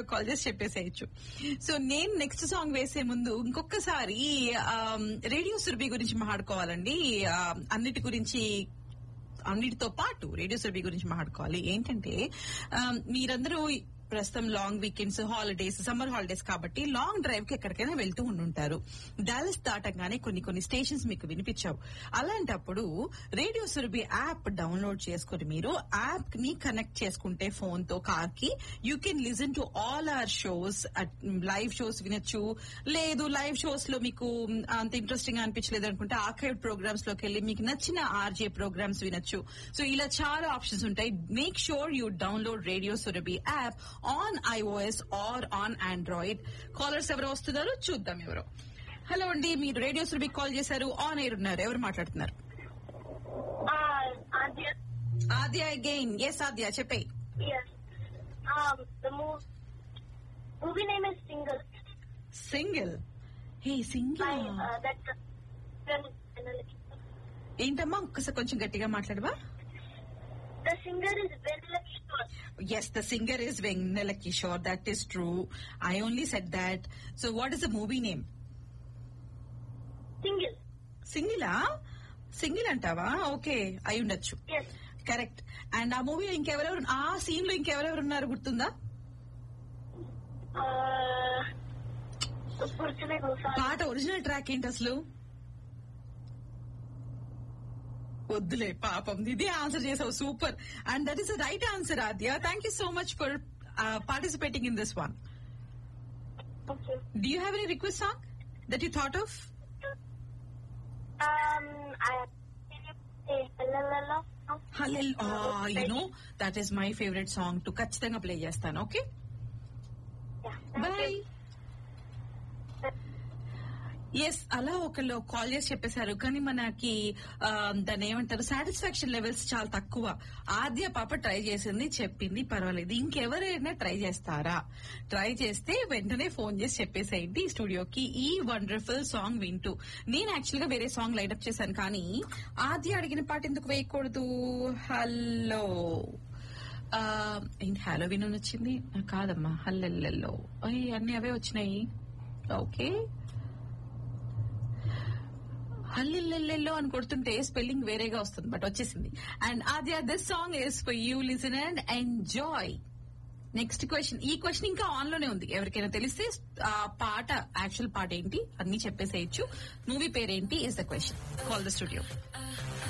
Studio call చేసి చెప్పేసేయచ్చు so నేను నెక్స్ట్ సాంగ్ వేసే ముందు ఇంకొకసారి రేడియో సురభి గురించి మాట్లాడుకోవాలండి ఆ, అన్నిటి గురించి అన్నిటితో పాటు రేడియో సురభి గురించి మాట్లాడుకోవాలి ఏంటంటే ఆ, మీరందరూ ప్రస్తుతం long weekends holidays summer holidays కాబట్టి లాంగ్ డ్రైవ్ కి ఎక్కడికైనా వెళ్తూ ఉండుంటారు డాలస్ దాటంగానే కొన్ని కొన్ని స్టేషన్స్ మీకు వినిపించావు అలాంటప్పుడు రేడియో సురభి యాప్ డౌన్లోడ్ చేసుకుని మీరు యాప్ ని కనెక్ట్ చేసుకుంటే ఫోన్ తో కార్ కి you can listen to all our shows live shows వినొచ్చు లేదు లైవ్ షోస్ లో మీకు అంత ఇంట్రెస్టింగ్ అనిపించలేదు అనుకుంటే ఆర్కైవ్ ప్రోగ్రామ్స్ లోకి వెళ్ళి మీకు నచ్చిన ఆర్జే ప్రోగ్రామ్స్ వినొచ్చు సో ఇలా చాలా ఆప్షన్స్ ఉంటాయి make sure you download radio Surabhi app on iOS or on Android callers ఎవరు వస్తున్నారు చూద్దాం ఎవరు హలో అండి మీరు రేడియో సురభి కాల్ చేశారు ఆన్ ఎయిర్ ఉన్నారు ఎవరు మాట్లాడుతున్నారు Uh, Adya, Adya again yes Adya చెప్పే yes. Um, the move, movie name is Single. Single hey By, Single uh, that, ఏంటమ్మా ఒక్కసారి కొంచెం గట్టిగా మాట్లాడవా the singer is Vanilla Kishore. Yes, the singer is Vengnala Kishore. That is true. I only said that. So, what is the movie name? Single. సింగిలా Single అంటావా okay అయి ఉండొచ్చు Yes. Correct and ఆ మూవీ ఇంకెవరెవరు ఆ scene లో ఇంకెవరెవరు ఉన్నారు గుర్తుందా Uh, గుర్తులేదు సార్ పాట ఒరిజినల్ ట్రాక్ ఏంటి అసలు వద్దులే పాపం ఇది ఆన్సర్ చేసావు super and that is the right answer Adya thank you so much for participating in this one okay do you have any request song that you thought of Um, I you know that is my favourite song too ఖచ్చితంగా play చేస్తాను okay bye yes అలా ఒకళ్ళు call చేసి చెప్పేశారు కానీ మనకి ఆ, దాన్ని ఏమంటారు సాటిస్ఫాక్షన్ లెవెల్స్ చాలా తక్కువ ఆద్య పాప ట్రై చేసింది చెప్పింది పర్వాలేదు ఇంకెవరైనా ట్రై చేస్తారా ట్రై చేస్తే వెంటనే ఫోన్ చేసి చెప్పేసేయండి స్టూడియోకి ఈ వండర్ఫుల్ సాంగ్ వింటూ నేను యాక్చువల్ గా వేరే సాంగ్ లైనప్ చేశాను కానీ ఆద్య అడిగిన పాట ఎందుకు వేయకూడదు హలో ఆ, ఏంటి హాలోవిన్ అని వచ్చింది ఆ, కాదమ్మా హల్లెల్లెల్లో అయ్యి అన్ని అవే వచ్చినాయి ఓకే హల్లిల్లెల్లో అని కొడుతుంటే స్పెల్లింగ్ వేరేగా వస్తుంది బట్ వచ్చేసింది and Adya this song is for you listen and enjoy next question ఈ క్వశ్చన్ ఇంకా ఆన్ లోనే ఉంది ఎవరికైనా తెలిస్తే ఆ పాట యాక్చువల్ పాట ఏంటి అన్ని చెప్పేసేయచ్చు మూవీ పేరేంటి is the question call the studio